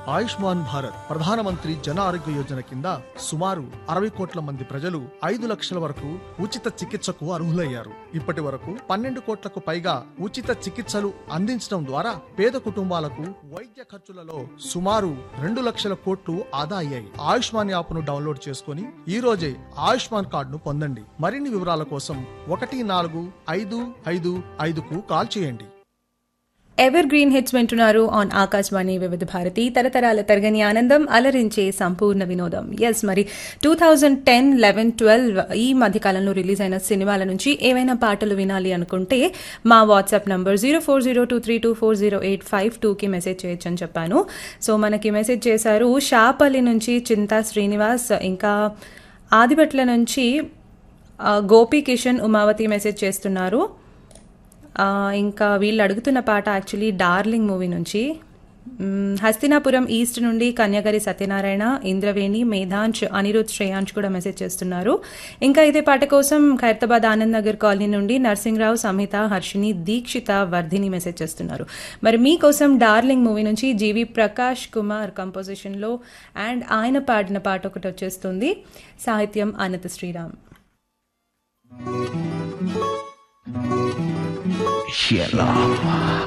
ఆయుష్మాన్ భారత్ ప్రధానమంత్రి జన ఆరోగ్య యోజన కింద సుమారు అరవై కోట్ల మంది ప్రజలు ఐదు లక్షల వరకు ఉచిత చికిత్సకు అర్హులయ్యారు ఇప్పటి వరకు పన్నెండు కోట్లకు పైగా ఉచిత చికిత్సలు అందించడం ద్వారా పేద కుటుంబాలకు వైద్య ఖర్చులలో సుమారు రెండు లక్షల కోట్లు ఆదా అయ్యాయి ఆయుష్మాన్ యాప్ను డౌన్లోడ్ చేసుకుని ఈ రోజే ఆయుష్మాన్ కార్డును పొందండి మరిన్ని వివరాల కోసం ఒకటి నాలుగు ఐదు ఐదు ఐదుకు కాల్ చేయండి ఎవర్ గ్రీన్ హిట్స్ వింటున్నారు ఆన్ ఆకాశవాణి వివిధ భారతి తరతరాల తరగని ఆనందం అలరించే సంపూర్ణ వినోదం ఎస్ మరి two thousand ten eleven twelve ఈ మధ్యకాలంలో రిలీజ్ అయిన సినిమాల నుంచి ఏవైనా పాటలు వినాలి అనుకుంటే మా WhatsApp number zero four zero two three two four zero eight five టూకి మెసేజ్ చేయొచ్చు అని చెప్పాను సో మనకి మెసేజ్ చేశారు షాపల్లి నుంచి చింతా శ్రీనివాస్ ఇంకా ఆదిపట్ల నుంచి ఆ, గోపి కిషన్ ఉమావతి మెసేజ్ చేస్తున్నారు ఆ, ఇంకా వీళ్ళు అడుగుతున్న పాట యాక్చువల్లీ డార్లింగ్ మూవీ నుంచి మ్, హస్తినాపురం ఈస్ట్ నుండి కన్యాగరి సత్యనారాయణ ఇంద్రవేణి మేధాంశ్ అనిరుద్ శ్రేయాంశ్ కూడా మెసేజ్ చేస్తున్నారు ఇంకా ఇదే పాట కోసం ఖైరతాబాద్ ఆనంద్ నగర్ కాలనీ నుండి నర్సింగ్రావు సంహిత హర్షిని దీక్షిత వర్ధిని మెసేజ్ చేస్తున్నారు మరి మీకోసం డార్లింగ్ మూవీ నుంచి జీవి ప్రకాష్ కుమార్ కంపోజిషన్లో అండ్ ఆయన పాడిన పాట ఒకటి వచ్చేస్తుంది సాహిత్యం అనంత శ్రీరామ్ ఎలా